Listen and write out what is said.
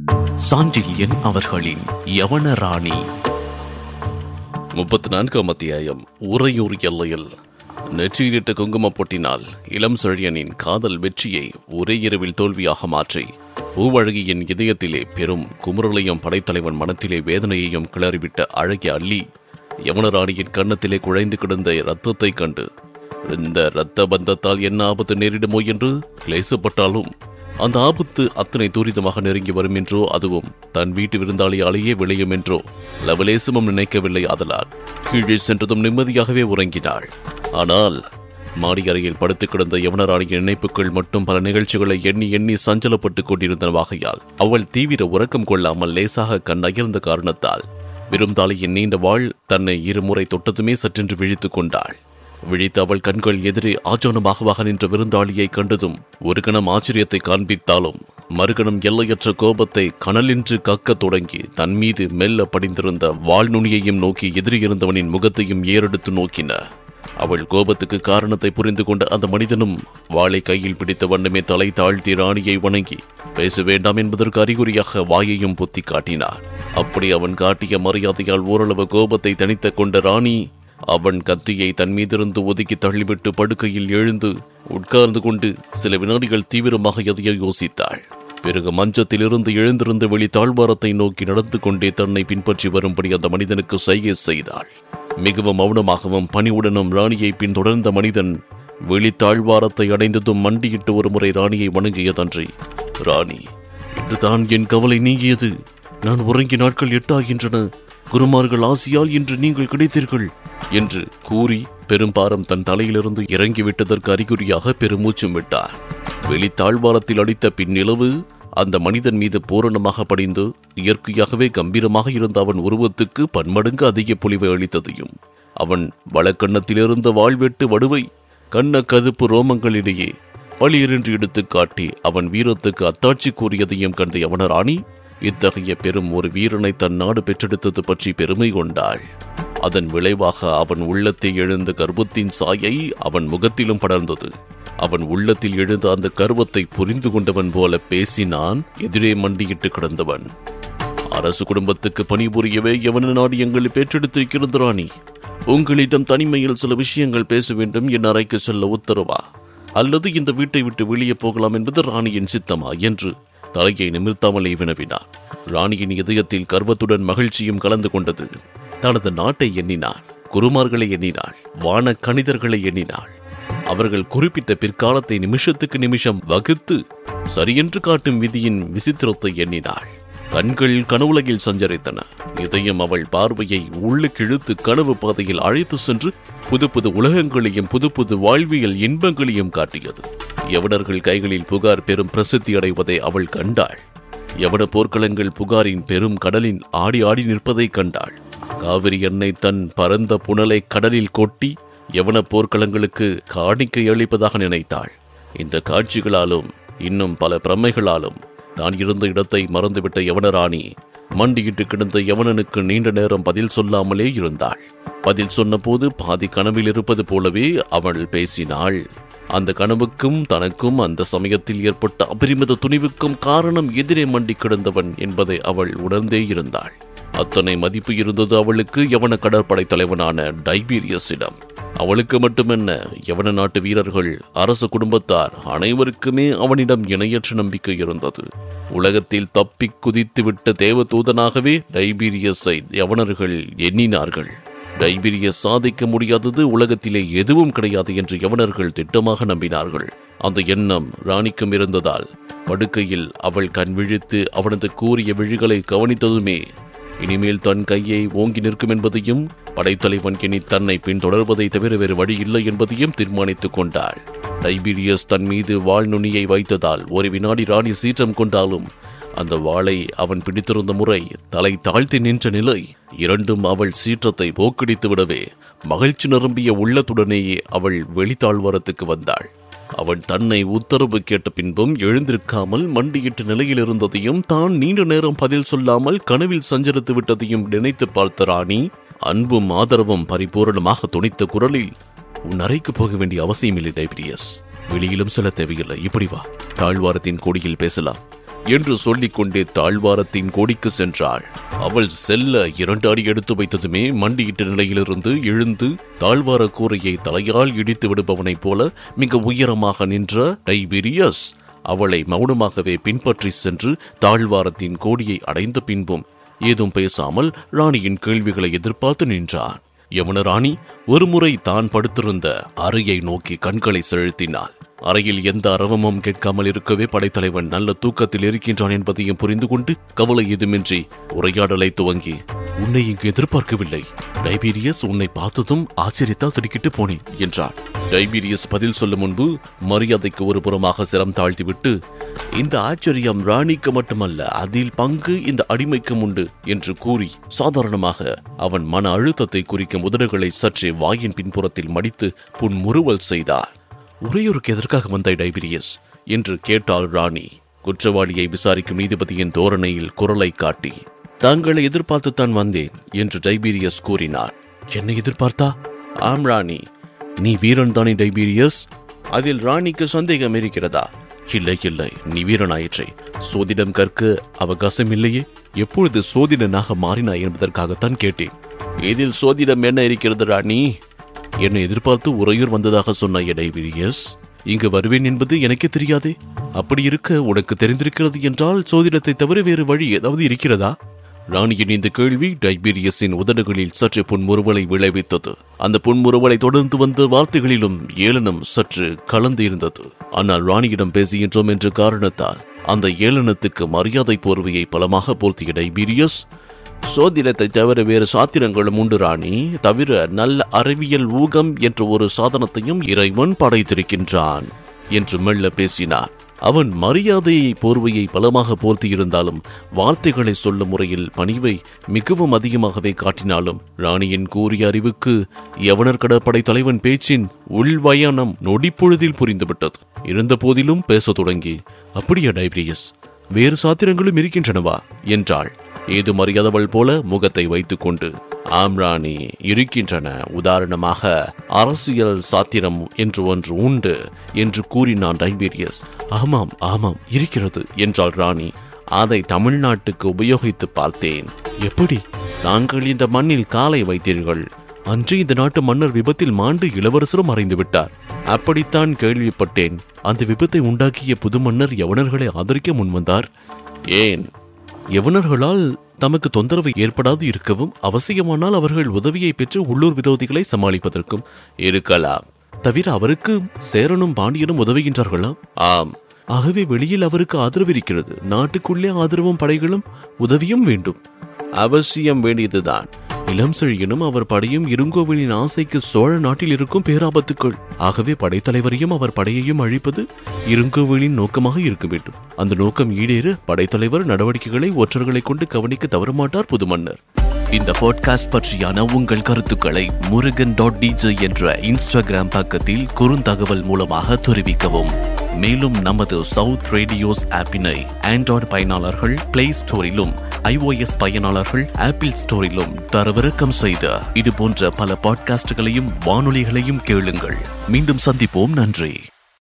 சாண்டில்யன் அவர்களின் யவன ராணி முப்பத்தி நான்காம் அத்தியாயம் உறையூர் எல்லையில் நெற்றியிலிட்ட குங்கும பொட்டினால் இளம் செழியனின் காதல் வெற்றியை ஒரே இரவில் தோல்வியாக மாற்றி பூவழகியின் இதயத்திலே பெரும் குமுறலையும் படைத்தலைவன் மனத்திலே வேதனையையும் கிளறிவிட்ட அழகிய அள்ளி யமுனராணியின் கன்னத்திலே குழைந்து கிடந்த இரத்தத்தைக் கண்டு இந்த இரத்த பந்தத்தால் என்ன ஆபத்து நேரிடுமோ என்று கிளேசப்பட்டாலும் அந்த ஆபத்து அத்தனை துரிதமாக நெருங்கி வரும் என்றோ அதுவும் தன் வீட்டு விருந்தாளியாலேயே விளையும் என்றோ லவலேசமும் நினைக்கவில்லை ஆதலால் கீழே சென்றதும் நிம்மதியாகவே உறங்கினாள் ஆனால் மாடி அறையில் படுத்து கிடந்த யவனராணியின் நினைப்புகள் மட்டும் பல நிகழ்ச்சிகளை எண்ணி எண்ணி சஞ்சலப்பட்டுக் கொண்டிருந்தனவாகையால் அவள் தீவிர உறக்கம் கொள்ளாமல் லேசாக கண் அயர்ந்த காரணத்தால் விருந்தாளியின் நீண்ட வாழ் தன்னை இருமுறை தொட்டதுமே சற்றென்று விழித்துக் கொண்டாள் விழித்த அவள் கண்கள் எதிரே ஆச்சோனமாகவாக நின்ற விருந்தாளியை கண்டதும் ஒரு கணம் ஆச்சரியத்தை காண்பித்தாலும் மறுகணம் எல்லையற்ற கோபத்தை கனலின்று கக்கத் தொடங்கி தன் மீது மெல்ல படிந்திருந்த வாள் நுனியையும் நோக்கி எதிரியிருந்தவனின் முகத்தையும் ஏறெடுத்து நோக்கின அவள் கோபத்துக்கு காரணத்தை புரிந்து கொண்ட அந்த மனிதனும் வாளை கையில் பிடித்த வண்ணமே தலை தாழ்த்தி ராணியை வணங்கி பேச வேண்டாம் என்பதற்கு அறிகுறியாக வாயையும் பொத்தி காட்டினார் அப்படி அவன் காட்டிய மரியாதையால் ஓரளவு கோபத்தை தணித்துக் கொண்ட ராணி அவன் கத்தியை தன் மீதிருந்து ஒதுக்கி தள்ளிவிட்டு படுக்கையில் எழுந்து உட்கார்ந்து கொண்டு சில வினாடிகள் தீவிரமாக எதையோ யோசித்தாள் பிறகு மஞ்சத்திலிருந்து எழுந்திருந்து வெளி தாழ்வாரத்தை நோக்கி நடந்து கொண்டே தன்னை பின்பற்றி வரும்படி அந்த மனிதனுக்கு செய்கை செய்தாள் மிகவும் மௌனமாகவும் பணிவுடனும் ராணியை பின்தொடர்ந்த மனிதன் வெளி தாழ்வாரத்தை அடைந்ததும் மண்டியிட்டு ஒரு முறை ராணியை வணங்கியதன்றி ராணி இன்றுதான் என் கவலை நீங்கியது நான் உறங்கி நாட்கள் எட்டாகின்றன குருமார்கள் ஆசியால் இன்று நீங்கள் கிடைத்தீர்கள் என்று கூறி பெரும்பாரம் தன் தலையிலிருந்து இறங்கிவிட்டதற்கு அறிகுறியாக பெருமூச்சும் விட்டார் வெளி தாழ்வாரத்தில் அடித்த பின்னிலவு அந்த மனிதன் மீது பூரணமாக படிந்து இயற்கையாகவே கம்பீரமாக இருந்த அவன் உருவத்துக்கு பன்மடங்கு அதிக பொலிவை அளித்ததையும் அவன் வழக்கண்ணத்திலிருந்த வாழ்வெட்டு வடுவை கண்ண கதுப்பு ரோமங்களிடையே பளியரென்று எடுத்துக் காட்டி அவன் வீரத்துக்கு அத்தாட்சி கூறியதையும் கண்ட யவனராணி இத்தகைய பெரும் ஒரு வீரனை தன் நாடு பெற்றெடுத்தது பற்றி பெருமை கொண்டாள் அதன் விளைவாக அவன் உள்ளத்தை எழுந்த கர்வத்தின் சாயை அவன் முகத்திலும் படர்ந்தது அவன் உள்ளத்தில் எழுந்த அந்த கர்வத்தை புரிந்து கொண்டவன் போல பேசினான் எதிரே மண்டியிட்டு கிடந்தவன் அரசு குடும்பத்துக்கு பணிபுரியவே எவன நாடு எங்களை பெற்றெடுத்திருக்கிறது ராணி உங்களிடம் தனிமையில் சில விஷயங்கள் பேச வேண்டும் என் அறைக்கு செல்ல உத்தரவா அல்லது இந்த வீட்டை விட்டு வெளியே போகலாம் என்பது ராணியின் சித்தமா என்று தலையை நிமிர்த்தாமலே வினவினார் ராணியின் இதயத்தில் கர்வத்துடன் மகிழ்ச்சியும் கலந்து கொண்டது தனது நாட்டை எண்ணினாள் குருமார்களை எண்ணினாள் வான கணிதர்களை எண்ணினாள் அவர்கள் குறிப்பிட்ட பிற்காலத்தை நிமிஷத்துக்கு நிமிஷம் வகுத்து சரியென்று காட்டும் விதியின் விசித்திரத்தை எண்ணினாள் கண்கள் கனவுலகில் சஞ்சரித்தன இதயம் அவள் பார்வையை உள்ளுக்கிழுத்து கனவு பாதையில் அழைத்து சென்று புது புது உலகங்களையும் புது புது வாழ்வியல் இன்பங்களையும் காட்டியது யவனர்கள் கைகளில் புகார் பெரும் பிரசித்தி அடைவதை அவள் கண்டாள் யவன போர்க்களங்கள் புகாரின் பெரும் கடலின் ஆடி ஆடி நிற்பதை கண்டாள் காவிரி எண்ணெய் தன் பரந்த புனலை கடலில் கொட்டி யவன போர்க்களங்களுக்கு காணிக்கை அளிப்பதாக நினைத்தாள் இந்த காட்சிகளாலும் இன்னும் பல பிரமைகளாலும் தான் இருந்த இடத்தை மறந்துவிட்ட யவனராணி மண்டியிட்டு கிடந்த யவனனுக்கு நீண்ட நேரம் பதில் சொல்லாமலே இருந்தாள் பதில் சொன்னபோது பாதி கனவில் இருப்பது போலவே அவள் பேசினாள் அந்த கனவுக்கும் தனக்கும் அந்த சமயத்தில் ஏற்பட்ட அபரிமித துணிவுக்கும் காரணம் எதிரே மண்டி கிடந்தவன் என்பதை அவள் உணர்ந்தே இருந்தாள் அத்தனை மதிப்பு இருந்தது அவளுக்கு யவன கடற்படை தலைவனான டைபீரியஸிடம் அவளுக்கு மட்டுமென்ன யவன நாட்டு வீரர்கள் அரசு குடும்பத்தார் அனைவருக்குமே அவனிடம் இணையற்ற நம்பிக்கை இருந்தது உலகத்தில் தப்பி குதித்துவிட்ட தேவதூதனாகவே டைபீரியஸை யவனர்கள் எண்ணினார்கள் டைபீரியஸ் சாதிக்க முடியாதது உலகத்திலே எதுவும் கிடையாது என்று யவனர்கள் திட்டமாக நம்பினார்கள் அந்த எண்ணம் ராணிக்கும் இருந்ததால் படுக்கையில் அவள் கண் விழித்து அவனது கூறிய விழிகளை கவனித்ததுமே இனிமேல் தன் கையை ஓங்கி நிற்கும் என்பதையும் படைத்தலைவன் இனி தன்னை பின்தொடர்வதை தவிர வேறு வழி இல்லை என்பதையும் தீர்மானித்துக் கொண்டாள் டைபீரியஸ் தன் மீது வாள் நுனியை வைத்ததால் ஒரு வினாடி ராணி சீற்றம் கொண்டாலும் அந்த வாளை அவன் பிடித்திருந்த முறை தலை தாழ்த்தி நின்ற நிலை இரண்டும் அவள் சீற்றத்தை போக்கடித்து விடவே மகிழ்ச்சி நிரம்பிய உள்ளத்துடனேயே அவள் வெளித்தாழ்வாரத்துக்கு வந்தாள் அவன் தன்னை உத்தரவு கேட்ட பின்பும் எழுந்திருக்காமல் மண்டியிட்ட நிலையில் இருந்ததையும் தான் நீண்ட நேரம் பதில் சொல்லாமல் கனவில் சஞ்சரித்து விட்டதையும் நினைத்து பார்த்த ராணி அன்பும் ஆதரவும் பரிபூரணமாக துணித்த குரலில் உன் அறைக்கு போக வேண்டிய அவசியமில்லை டைபிரியஸ் வெளியிலும் செல்ல தேவையில்லை இப்படி வா தாழ்வாரத்தின் கொடியில் பேசலாம் என்று சொல்லிக்கொண்டே தாழ்வாரத்தின் கொடிக்கு சென்றாள் அவள் செல்ல இரண்டு அடி எடுத்து வைத்ததுமே மண்டியிட்ட நிலையிலிருந்து எழுந்து தாழ்வார கூரையை தலையால் இடித்து விடுபவனைப் போல மிக உயரமாக நின்ற டைபீரியஸ் அவளை மௌனமாகவே பின்பற்றி சென்று தாழ்வாரத்தின் கோடியை அடைந்த பின்பும் ஏதும் பேசாமல் ராணியின் கேள்விகளை எதிர்பார்த்து நின்றான் யமுன ராணி ஒருமுறை தான் படுத்திருந்த அறையை நோக்கி கண்களை செலுத்தினாள் அறையில் எந்த அரவமும் கேட்காமல் இருக்கவே படைத்தலைவன் நல்ல தூக்கத்தில் இருக்கின்றான் என்பதையும் புரிந்து கொண்டு கவலை ஏதுமின்றி உரையாடலை துவங்கி உன்னை இங்கு எதிர்பார்க்கவில்லை டைபீரியஸ் உன்னை பார்த்ததும் ஆச்சரியத்தால் திடுக்கிட்டு போனேன் என்றார் டைபீரியஸ் பதில் சொல்லும் முன்பு மரியாதைக்கு ஒரு புறமாக சிரம் தாழ்த்திவிட்டு இந்த ஆச்சரியம் ராணிக்கு மட்டுமல்ல அதில் பங்கு இந்த அடிமைக்கும் உண்டு என்று கூறி சாதாரணமாக அவன் மன அழுத்தத்தை குறிக்கும் உதடுகளை சற்றே வாயின் பின்புறத்தில் மடித்து புன்முறுவல் செய்தார் உரையோருக்கு எதற்காக வந்தாய் டைபீரியஸ் என்று கேட்டாள் ராணி குற்றவாளியை விசாரிக்கும் நீதிபதியின் தோரணையில் குரலை காட்டி தாங்களை எதிர்பார்த்துத்தான் வந்தேன் என்று டைபீரியஸ் கூறினார் என்னை எதிர்பார்த்தா ஆம் ராணி நீ வீரன் தானே டைபீரியஸ் அதில் ராணிக்கு சந்தேகம் இருக்கிறதா இல்லை இல்லை நீ வீரனாயிற்றே சோதிடம் கற்க அவகாசம் இல்லையே எப்பொழுது சோதிடனாக மாறினாய் என்பதற்காகத்தான் கேட்டேன் இதில் சோதிடம் என்ன இருக்கிறது ராணி என்னை எதிர்பார்த்து உறையூர் வந்ததாக சொன்ன டைபீரியஸ் இங்கு வருவேன் என்பது எனக்கே தெரியாதே அப்படி இருக்க உனக்கு தெரிந்திருக்கிறது என்றால் சோதிடத்தை தவிர வேறு வழி ஏதாவது இருக்கிறதா ராணியின் இந்த கேள்வி டைபீரியஸின் உதடுகளில் சற்று புன்முறுவலை விளைவித்தது அந்த புன்முறுவலை தொடர்ந்து வந்த வார்த்தைகளிலும் ஏளனம் சற்று கலந்து இருந்தது ஆனால் ராணியிடம் பேசுகின்றோம் என்ற காரணத்தால் அந்த ஏளனத்துக்கு மரியாதை போர்வையை பலமாக போர்த்திய டைபீரியஸ் சோதிடத்தை தவிர வேறு சாத்திரங்களும் உண்டு ராணி தவிர நல்ல அறிவியல் ஊகம் என்ற ஒரு சாதனத்தையும் இறைவன் படைத்திருக்கின்றான் என்று மெல்ல பேசினார் அவன் மரியாதையை போர்வையை பலமாக போர்த்தியிருந்தாலும் வார்த்தைகளை சொல்லும் முறையில் பணிவை மிகவும் அதிகமாகவே காட்டினாலும் ராணியின் கூறிய அறிவுக்கு யவனர் கடற்படை தலைவன் பேச்சின் உள்வயனம் நொடிப்பொழுதில் புரிந்துவிட்டது இருந்த போதிலும் பேசத் தொடங்கி அப்படியா டைப்ரியஸ் வேறு சாத்திரங்களும் இருக்கின்றனவா என்றாள் ஏது மரியாதவள் போல முகத்தை வைத்துக்கொண்டு ஆம் ராணி இருக்கின்றன உதாரணமாக அரசியல் சாத்திரம் என்று ஒன்று உண்டு என்று கூறினான் டைபீரியஸ் ஆமாம் ஆமாம் இருக்கிறது என்றாள் ராணி அதை தமிழ்நாட்டுக்கு உபயோகித்து பார்த்தேன் எப்படி நாங்கள் இந்த மண்ணில் காலை வைத்தீர்கள் அன்று இந்த நாட்டு மன்னர் விபத்தில் மாண்டு இளவரசரும் மறைந்து விட்டார் அப்படித்தான் கேள்விப்பட்டேன் அந்த விபத்தை உண்டாக்கிய புது மன்னர் யவனர்களை ஆதரிக்க முன்வந்தார் ஏன் யவனர்களால் தமக்கு தொந்தரவு ஏற்படாது இருக்கவும் அவசியமானால் அவர்கள் உதவியை பெற்று உள்ளூர் விரோதிகளை சமாளிப்பதற்கும் இருக்கலாம் தவிர அவருக்கு சேரனும் பாண்டியனும் உதவுகின்றார்களா ஆம் ஆகவே வெளியில் அவருக்கு ஆதரவு இருக்கிறது நாட்டுக்குள்ளே ஆதரவும் படைகளும் உதவியும் வேண்டும் அவசியம் வேண்டியதுதான் இளம் செழியனும் அவர் படையும் இருங்கோவிலின் ஆசைக்கு சோழ நாட்டில் இருக்கும் பேராபத்துக்கள் ஆகவே படைத்தலைவரையும் அவர் படையையும் அழிப்பது இருங்கோவிலின் நோக்கமாக இருக்க வேண்டும் அந்த நோக்கம் ஈடேற படைத்தலைவர் நடவடிக்கைகளை ஒற்றர்களை கொண்டு கவனிக்க தவறமாட்டார் புது மன்னர் இந்த பாட்காஸ்ட் பற்றியான உங்கள் கருத்துக்களை முருகன் டாட் டிஜே என்ற இன்ஸ்டாகிராம் பக்கத்தில் குறுந்தகவல் மூலமாக தெரிவிக்கவும் மேலும் நமது சவுத் ரேடியோஸ் ஆப்பினை ஆண்ட்ராய்டு பயனாளர்கள் பிளே ஸ்டோரிலும் iOS பயனாளர்கள் ஆப்பிள் ஸ்டோரிலும் தரவிறக்கம் செய்த இது போன்ற பல பாட்காஸ்டுகளையும் வானொலிகளையும் கேளுங்கள் மீண்டும் சந்திப்போம் நன்றி